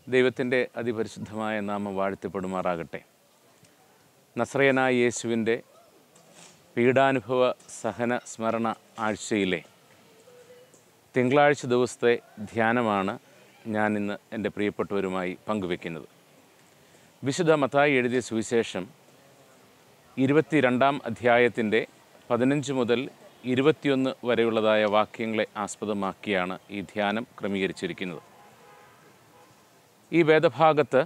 ദൈവത്തിൻ്റെ അതിപരിശുദ്ധമായ നാമം വാഴ്ത്തപ്പെടുമാറാകട്ടെ നസ്രയനായ യേശുവിൻ്റെ പീഡാനുഭവ സഹന സ്മരണ ആഴ്ചയിലെ തിങ്കളാഴ്ച ദിവസത്തെ ധ്യാനമാണ് ഞാൻ ഇന്ന് എൻ്റെ പ്രിയപ്പെട്ടവരുമായി പങ്കുവെക്കുന്നത് വിശുദ്ധ മത്തായി എഴുതിയ സുവിശേഷം ഇരുപത്തിരണ്ടാം അധ്യായത്തിൻ്റെ പതിനഞ്ച് മുതൽ ഇരുപത്തിയൊന്ന് വരെയുള്ളതായ വാക്യങ്ങളെ ആസ്പദമാക്കിയാണ് ഈ ധ്യാനം ക്രമീകരിച്ചിരിക്കുന്നത് ഈ വേദഭാഗത്ത്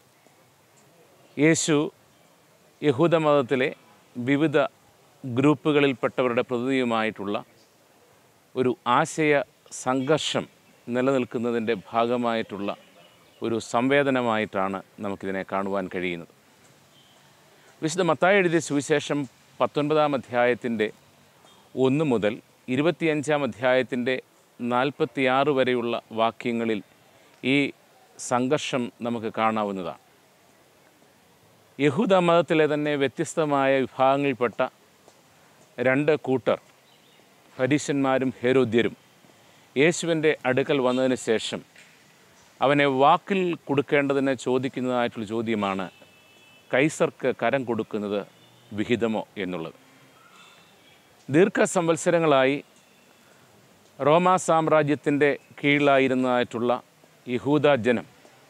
യേശു യഹൂദമതത്തിലെ വിവിധ ഗ്രൂപ്പുകളിൽപ്പെട്ടവരുടെ പ്രതിനിധിയുമായിട്ടുള്ള ഒരു ആശയ സംഘർഷം നിലനിൽക്കുന്നതിൻ്റെ ഭാഗമായിട്ടുള്ള ഒരു സംവേദനമായിട്ടാണ് നമുക്കിതിനെ കാണുവാൻ കഴിയുന്നത് വിശുദ്ധ മത്തായി എഴുതിയ സുവിശേഷം പത്തൊൻപതാം അധ്യായത്തിൻ്റെ ഒന്ന് മുതൽ ഇരുപത്തിയഞ്ചാം അധ്യായത്തിൻ്റെ നാൽപ്പത്തിയാറ് വരെയുള്ള വാക്യങ്ങളിൽ ഈ സംഘർഷം നമുക്ക് കാണാവുന്നതാണ് യഹൂദ മതത്തിലെ തന്നെ വ്യത്യസ്തമായ വിഭാഗങ്ങളിൽപ്പെട്ട രണ്ട് കൂട്ടർ ഫരീശന്മാരും ഹേരോദ്യരും യേശുവിൻ്റെ അടുക്കൽ വന്നതിന് ശേഷം അവനെ വാക്കിൽ കൊടുക്കേണ്ടതിന് ചോദിക്കുന്നതായിട്ടുള്ള ചോദ്യമാണ് കൈസർക്ക് കരം കൊടുക്കുന്നത് വിഹിതമോ എന്നുള്ളത് ദീർഘസംവത്സരങ്ങളായി റോമാ സാമ്രാജ്യത്തിൻ്റെ കീഴിലായിരുന്നതായിട്ടുള്ള യഹൂദ ജനം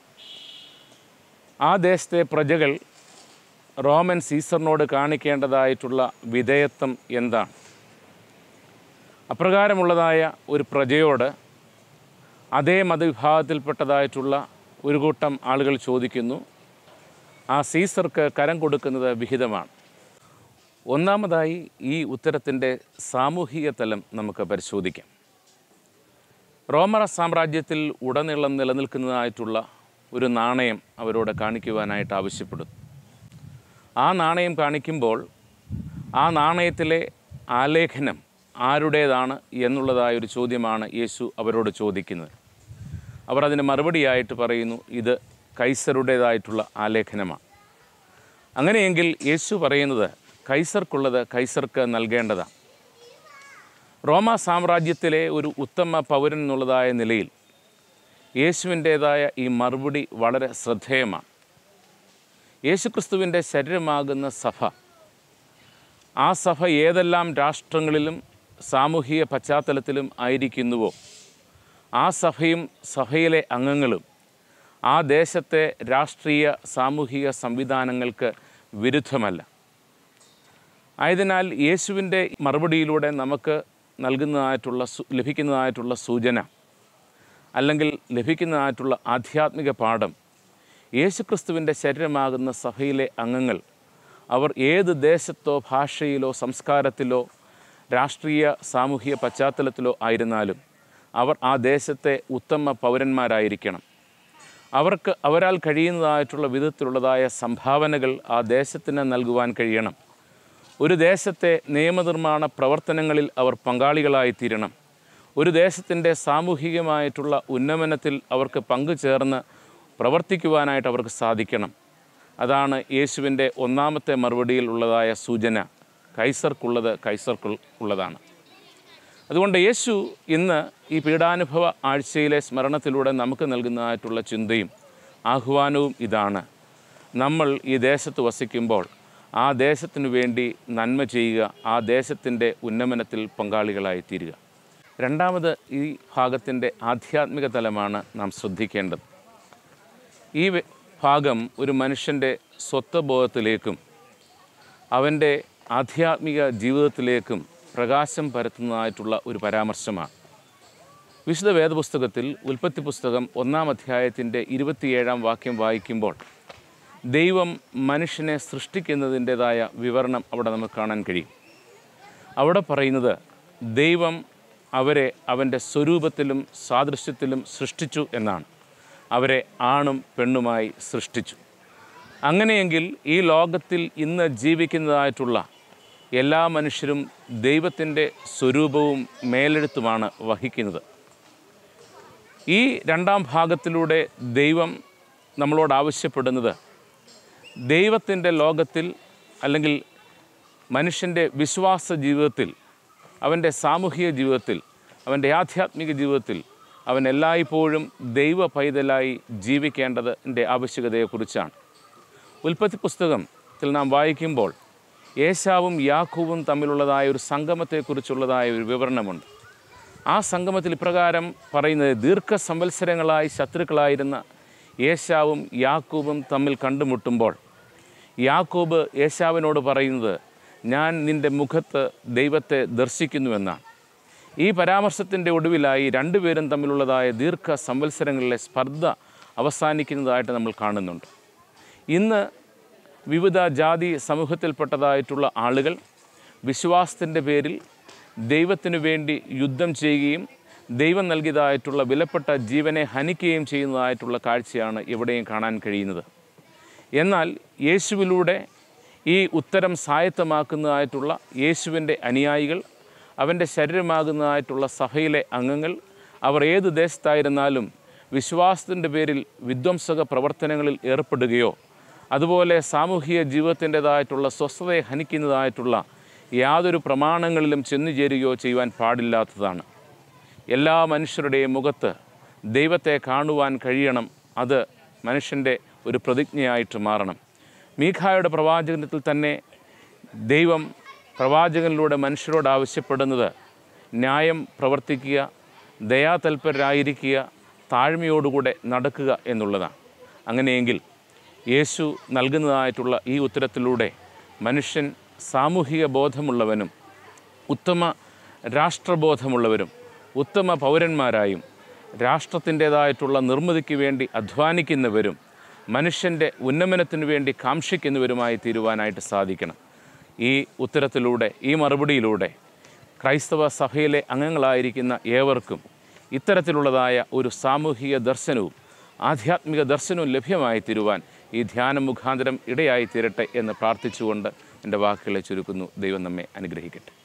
ആ ദേശത്തെ പ്രജകൾ റോമൻ സീസറിനോട് കാണിക്കേണ്ടതായിട്ടുള്ള വിധേയത്വം എന്താണ് അപ്രകാരമുള്ളതായ ഒരു പ്രജയോട് അതേ മതവിഭാഗത്തിൽപ്പെട്ടതായിട്ടുള്ള ഒരു കൂട്ടം ആളുകൾ ചോദിക്കുന്നു ആ സീസർക്ക് കരം കൊടുക്കുന്നത് വിഹിതമാണ് ഒന്നാമതായി ഈ ഉത്തരത്തിൻ്റെ സാമൂഹിക തലം നമുക്ക് പരിശോധിക്കാം റോമറ സാമ്രാജ്യത്തിൽ ഉടനീളം നിലനിൽക്കുന്നതായിട്ടുള്ള ഒരു നാണയം അവരോട് കാണിക്കുവാനായിട്ട് ആവശ്യപ്പെടുന്നു ആ നാണയം കാണിക്കുമ്പോൾ ആ നാണയത്തിലെ ആലേഖനം ആരുടേതാണ് എന്നുള്ളതായ ഒരു ചോദ്യമാണ് യേശു അവരോട് ചോദിക്കുന്നത് അവർ അതിന് മറുപടിയായിട്ട് പറയുന്നു ഇത് കൈസറുടേതായിട്ടുള്ള ആലേഖനമാണ് അങ്ങനെയെങ്കിൽ യേശു പറയുന്നത് കൈസർക്കുള്ളത് കൈസർക്ക് നൽകേണ്ടതാണ് റോമ സാമ്രാജ്യത്തിലെ ഒരു ഉത്തമ പൗരൻ എന്നുള്ളതായ നിലയിൽ യേശുവിൻ്റേതായ ഈ മറുപടി വളരെ ശ്രദ്ധേയമാണ് യേശുക്രിസ്തുവിൻ്റെ ശരീരമാകുന്ന സഭ ആ സഭ ഏതെല്ലാം രാഷ്ട്രങ്ങളിലും സാമൂഹിക പശ്ചാത്തലത്തിലും ആയിരിക്കുന്നുവോ ആ സഭയും സഭയിലെ അംഗങ്ങളും ആ ദേശത്തെ രാഷ്ട്രീയ സാമൂഹിക സംവിധാനങ്ങൾക്ക് വിരുദ്ധമല്ല ആയതിനാൽ യേശുവിൻ്റെ മറുപടിയിലൂടെ നമുക്ക് നൽകുന്നതായിട്ടുള്ള സു- ലഭിക്കുന്നതായിട്ടുള്ള സൂചന അല്ലെങ്കിൽ ലഭിക്കുന്നതായിട്ടുള്ള ആധ്യാത്മിക പാഠം യേശുക്രിസ്തുവിൻ്റെ ശരീരമാകുന്ന സഭയിലെ അംഗങ്ങൾ അവർ ഏത് ദേശത്തോ ഭാഷയിലോ സംസ്കാരത്തിലോ രാഷ്ട്രീയ സാമൂഹിക പശ്ചാത്തലത്തിലോ ആയിരുന്നാലും അവർ ആ ദേശത്തെ ഉത്തമ പൗരന്മാരായിരിക്കണം അവർക്ക് അവരാൽ കഴിയുന്നതായിട്ടുള്ള വിധത്തിലുള്ളതായ സംഭാവനകൾ ആ ദേശത്തിന് നൽകുവാൻ കഴിയണം ഒരു ദേശത്തെ നിയമനിർമ്മാണ പ്രവർത്തനങ്ങളിൽ അവർ പങ്കാളികളായിത്തീരണം ഒരു ദേശത്തിൻ്റെ സാമൂഹികമായിട്ടുള്ള ഉന്നമനത്തിൽ അവർക്ക് പങ്കുചേർന്ന് പ്രവർത്തിക്കുവാനായിട്ട് അവർക്ക് സാധിക്കണം അതാണ് യേശുവിൻ്റെ ഒന്നാമത്തെ മറുപടിയിൽ ഉള്ളതായ സൂചന കൈസർക്കുള്ളത് കൈസർക്ക് ഉള്ളതാണ് അതുകൊണ്ട് യേശു ഇന്ന് ഈ പീഡാനുഭവ ആഴ്ചയിലെ സ്മരണത്തിലൂടെ നമുക്ക് നൽകുന്നതായിട്ടുള്ള ചിന്തയും ആഹ്വാനവും ഇതാണ് നമ്മൾ ഈ ദേശത്ത് വസിക്കുമ്പോൾ ആ ദേശത്തിനു വേണ്ടി നന്മ ചെയ്യുക ആ ദേശത്തിൻ്റെ ഉന്നമനത്തിൽ പങ്കാളികളായി തീരുക രണ്ടാമത് ഈ ഭാഗത്തിൻ്റെ ആധ്യാത്മിക തലമാണ് നാം ശ്രദ്ധിക്കേണ്ടത് ഈ വെ- ഭാഗം ഒരു മനുഷ്യൻ്റെ സ്വത്വബോധത്തിലേക്കും അവൻ്റെ ആധ്യാത്മിക ജീവിതത്തിലേക്കും പ്രകാശം പരത്തുന്നതായിട്ടുള്ള ഒരു പരാമർശമാണ് വിശുദ്ധ വേദപുസ്തകത്തിൽ ഉൽപ്പത്തി പുസ്തകം ഒന്നാം അധ്യായത്തിൻ്റെ ഇരുപത്തിയേഴാം വാക്യം വായിക്കുമ്പോൾ ദൈവം മനുഷ്യനെ സൃഷ്ടിക്കുന്നതിൻ്റെതായ വിവരണം അവിടെ നമുക്ക് കാണാൻ കഴിയും അവിടെ പറയുന്നത് ദൈവം അവരെ അവൻ്റെ സ്വരൂപത്തിലും സാദൃശ്യത്തിലും സൃഷ്ടിച്ചു എന്നാണ് അവരെ ആണും പെണ്ണുമായി സൃഷ്ടിച്ചു അങ്ങനെയെങ്കിൽ ഈ ലോകത്തിൽ ഇന്ന് ജീവിക്കുന്നതായിട്ടുള്ള എല്ലാ മനുഷ്യരും ദൈവത്തിൻ്റെ സ്വരൂപവും മേലെഴുത്തുമാണ് വഹിക്കുന്നത് ഈ രണ്ടാം ഭാഗത്തിലൂടെ ദൈവം നമ്മളോട് ആവശ്യപ്പെടുന്നത് ദൈവത്തിൻ്റെ ലോകത്തിൽ അല്ലെങ്കിൽ മനുഷ്യൻ്റെ വിശ്വാസ ജീവിതത്തിൽ അവൻ്റെ സാമൂഹിക ജീവിതത്തിൽ അവൻ്റെ ആധ്യാത്മിക ജീവിതത്തിൽ അവൻ എല്ലായ്പ്പോഴും ദൈവ പൈതലായി ജീവിക്കേണ്ടതിൻ്റെ ആവശ്യകതയെക്കുറിച്ചാണ് ഉൽപ്പത്തി പുസ്തകത്തിൽ നാം വായിക്കുമ്പോൾ ഏശാവും യാക്കൂവും തമ്മിലുള്ളതായ ഒരു സംഗമത്തെക്കുറിച്ചുള്ളതായ ഒരു വിവരണമുണ്ട് ആ സംഗമത്തിൽ ഇപ്രകാരം പറയുന്നത് ദീർഘ സംവത്സരങ്ങളായി ശത്രുക്കളായിരുന്ന ഏശാവും യാക്കൂബും തമ്മിൽ കണ്ടുമുട്ടുമ്പോൾ യാക്കോബ് ഏശാവിനോട് പറയുന്നത് ഞാൻ നിൻ്റെ മുഖത്ത് ദൈവത്തെ ദർശിക്കുന്നുവെന്നാണ് ഈ പരാമർശത്തിൻ്റെ ഒടുവിലായി രണ്ടുപേരും തമ്മിലുള്ളതായ ദീർഘ സംവത്സരങ്ങളിലെ സ്പർദ്ധ അവസാനിക്കുന്നതായിട്ട് നമ്മൾ കാണുന്നുണ്ട് ഇന്ന് വിവിധ ജാതി സമൂഹത്തിൽപ്പെട്ടതായിട്ടുള്ള ആളുകൾ വിശ്വാസത്തിൻ്റെ പേരിൽ ദൈവത്തിനു വേണ്ടി യുദ്ധം ചെയ്യുകയും ദൈവം നൽകിയതായിട്ടുള്ള വിലപ്പെട്ട ജീവനെ ഹനിക്കുകയും ചെയ്യുന്നതായിട്ടുള്ള കാഴ്ചയാണ് എവിടെയും കാണാൻ കഴിയുന്നത് എന്നാൽ യേശുവിലൂടെ ഈ ഉത്തരം സ്വായത്തമാക്കുന്നതായിട്ടുള്ള യേശുവിൻ്റെ അനുയായികൾ അവൻ്റെ ശരീരമാകുന്നതായിട്ടുള്ള സഭയിലെ അംഗങ്ങൾ അവർ ഏത് ദേശത്തായിരുന്നാലും വിശ്വാസത്തിൻ്റെ പേരിൽ വിധ്വംസക പ്രവർത്തനങ്ങളിൽ ഏർപ്പെടുകയോ അതുപോലെ സാമൂഹിക ജീവിതത്തിൻ്റെതായിട്ടുള്ള സ്വസ്ഥതയെ ഹനിക്കുന്നതായിട്ടുള്ള യാതൊരു പ്രമാണങ്ങളിലും ചെന്നു ചേരുകയോ ചെയ്യുവാൻ പാടില്ലാത്തതാണ് എല്ലാ മനുഷ്യരുടെയും മുഖത്ത് ദൈവത്തെ കാണുവാൻ കഴിയണം അത് മനുഷ്യൻ്റെ ഒരു പ്രതിജ്ഞയായിട്ട് മാറണം മീഖായുടെ പ്രവാചകനത്തിൽ തന്നെ ദൈവം പ്രവാചകനിലൂടെ മനുഷ്യരോട് ആവശ്യപ്പെടുന്നത് ന്യായം പ്രവർത്തിക്കുക ദയാതൽപരരായിരിക്കുക താഴ്മയോടുകൂടെ നടക്കുക എന്നുള്ളതാണ് അങ്ങനെയെങ്കിൽ യേശു നൽകുന്നതായിട്ടുള്ള ഈ ഉത്തരത്തിലൂടെ മനുഷ്യൻ സാമൂഹിക ബോധമുള്ളവനും ഉത്തമ രാഷ്ട്രബോധമുള്ളവരും ഉത്തമ പൗരന്മാരായും രാഷ്ട്രത്തിൻ്റേതായിട്ടുള്ള നിർമ്മിതിക്ക് വേണ്ടി അധ്വാനിക്കുന്നവരും മനുഷ്യൻ്റെ ഉന്നമനത്തിനു വേണ്ടി കാക്ഷിക്കുന്നവരുമായി തീരുവാനായിട്ട് സാധിക്കണം ഈ ഉത്തരത്തിലൂടെ ഈ മറുപടിയിലൂടെ ക്രൈസ്തവ സഭയിലെ അംഗങ്ങളായിരിക്കുന്ന ഏവർക്കും ഇത്തരത്തിലുള്ളതായ ഒരു സാമൂഹിക ദർശനവും ആധ്യാത്മിക ദർശനവും ലഭ്യമായി തീരുവാൻ ഈ ധ്യാനം മുഖാന്തരം ഇടയായി തീരട്ടെ എന്ന് പ്രാർത്ഥിച്ചുകൊണ്ട് എൻ്റെ വാക്കുകളെ ചുരുക്കുന്നു ദൈവം നമ്മെ അനുഗ്രഹിക്കട്ടെ